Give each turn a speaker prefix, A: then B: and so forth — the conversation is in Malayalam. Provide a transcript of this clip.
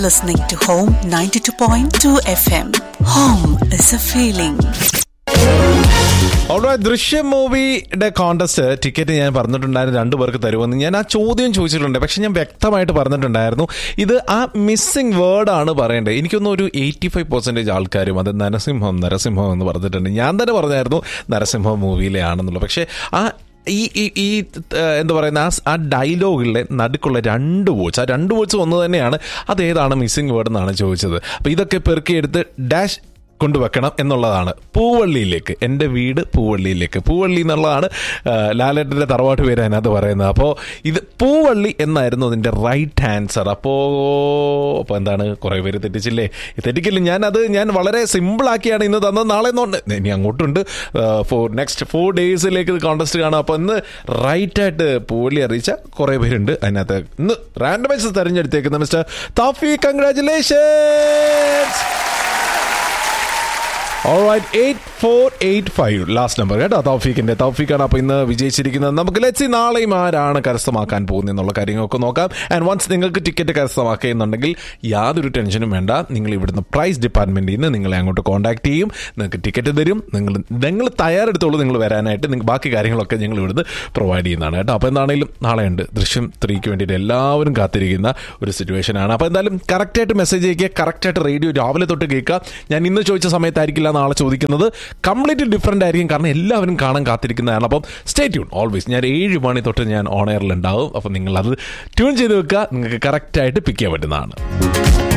A: listening to Home 92.2 FM. Home is a feeling.
B: അവിടെ ദൃശ്യം മൂവിയുടെ കോണ്ടസ്റ്റ് ടിക്കറ്റ് ഞാൻ പറഞ്ഞിട്ടുണ്ടായിരുന്നു രണ്ടു പേർക്ക് തരുമെന്ന് ഞാൻ ആ ചോദ്യം ചോദിച്ചിട്ടുണ്ട് പക്ഷെ ഞാൻ വ്യക്തമായിട്ട് പറഞ്ഞിട്ടുണ്ടായിരുന്നു ഇത് ആ മിസ്സിംഗ് വേർഡാണ് പറയേണ്ടത് എനിക്കൊന്നും ഒരു എയ്റ്റി ഫൈവ് പെർസെൻറ്റേജ് ആൾക്കാരും അത് നരസിംഹം നരസിംഹം എന്ന് പറഞ്ഞിട്ടുണ്ട് ഞാൻ തന്നെ പറഞ്ഞായിരുന്നു നരസിംഹം മൂവിയിലെ ആണെന്നുള്ളത് പക്ഷേ ആ ഈ ഈ ഈ ഏഹ്, എന്താ പറയുന്ന ആ സ്- ആ ഡയലോഗിലെ നടുക്കുള്ള രണ്ട് വേർഡ്സ് ആ രണ്ട് വേർഡ്സ് ഒന്ന് തന്നെയാണ് അതേതാണ് മിസ്സിംഗ് വേർഡ് എന്നാണ് ചോദിച്ചത് അപ്പോൾ ഇതൊക്കെ പെറുക്കിയെടുത്ത് ഡാഷ് കൊണ്ടുവെക്കണം എന്നുള്ളതാണ് പൂവള്ളിയിലേക്ക് എൻ്റെ വീട് പൂവള്ളിയിലേക്ക് പൂവള്ളി എന്നുള്ളതാണ് ആ, ലാലേട്ടൻ്റെ തറവാട്ട് പേര് അതിനകത്ത് പറയുന്നത് അപ്പോൾ ഇത് പൂവള്ളി എന്നായിരുന്നു അതിൻ്റെ റൈറ്റ് ആൻസർ അപ്പോൾ അപ്പോൾ എന്താണ് കുറേ പേര് തെറ്റിച്ചില്ലേ തെറ്റിക്കില്ല ഞാനത് ഞാൻ വളരെ സിമ്പിളാക്കിയാണ് ഇന്ന് തന്നത് നാളെ എന്നുണ്ട് ഇനി അങ്ങോട്ടുണ്ട് ഫോർ നെക്സ്റ്റ് ഫോർ ഡേയ്സിലേക്ക് കോൺടെസ്റ്റ് കാണാം അപ്പോൾ ഇന്ന് റൈറ്റായിട്ട് പൂവള്ളി അറിയിച്ച കുറേ പേരുണ്ട് അതിനകത്ത് ഇന്ന് റാൻഡമൈസ് തെരഞ്ഞെടുത്തേക്കുന്ന മിസ്റ്റർ താഫി congratulations alright eight four eight five last number കേട്ടോ തൗഫീഖിന്റെ തൗഫീഖാണ് അപ്പോൾ ഇന്ന് വിജയിച്ചിരിക്കുന്നത് നമുക്ക് ലെറ്റ്സി നാളെയും ആരാണ് കരസ്ഥമാക്കാൻ പോകുന്നത് എന്നുള്ള കാര്യങ്ങളൊക്കെ നോക്കാം ആൻഡ് വൺസ് നിങ്ങൾക്ക് ടിക്കറ്റ് കരസ്ഥമാക്കുന്നുണ്ടെങ്കിൽ യാതൊരു ടെൻഷനും വേണ്ട നിങ്ങൾ ഇവിടുന്ന് പ്രൈസ് ഡിപ്പാർട്ട്മെന്റിൽ നിന്ന് നിങ്ങളെ അങ്ങോട്ട് കോൺടാക്ട് ചെയ്യും നിങ്ങൾക്ക് ടിക്കറ്റ് തരും നിങ്ങൾ നിങ്ങൾ തയ്യാറെടുത്തോളൂ നിങ്ങൾ വരാനായിട്ട് നിങ്ങൾ ബാക്കി കാര്യങ്ങളൊക്കെ ഞങ്ങൾ ഇവിടുന്ന് പ്രൊവൈഡ് ചെയ്യുന്നതാണ് കേട്ടോ അപ്പോൾ എന്താണെങ്കിലും നാളെ ഉണ്ട് ദൃശ്യം ത്രീക്ക് വേണ്ടിയിട്ട് എല്ലാവരും കാത്തിരിക്കുന്ന ഒരു സിറ്റുവേഷൻ ആണ് അപ്പോൾ എന്തായാലും കറക്റ്റായിട്ട് മെസ്സേജ് അയക്കുക കറക്റ്റായിട്ട് റേഡിയോ രാവിലെ തൊട്ട് കേൾക്കുക ഞാൻ ഇന്ന് ചോദിച്ച സമയത്തായിരിക്കില്ല നാളെ ചോദിക്കുന്നത് കംപ്ലീറ്റ്ലി ഡിഫറെൻ്റ് ആയിരിക്കും കാരണം എല്ലാവരും കാണാൻ കാത്തിരിക്കുന്നതാണ് അപ്പം സ്റ്റേ ട്യൂൺ ഓൾവേസ് ഞാൻ ഏഴ് മണി തൊട്ട് ഞാൻ ഓൺ എയറിൽ ഉണ്ടാവും അപ്പം നിങ്ങൾ അത് ട്യൂൺ ചെയ്ത് വെക്കുക നിങ്ങൾക്ക് കറക്റ്റായിട്ട് പിക്ക് ചെയ്യാൻ പറ്റുന്നതാണ്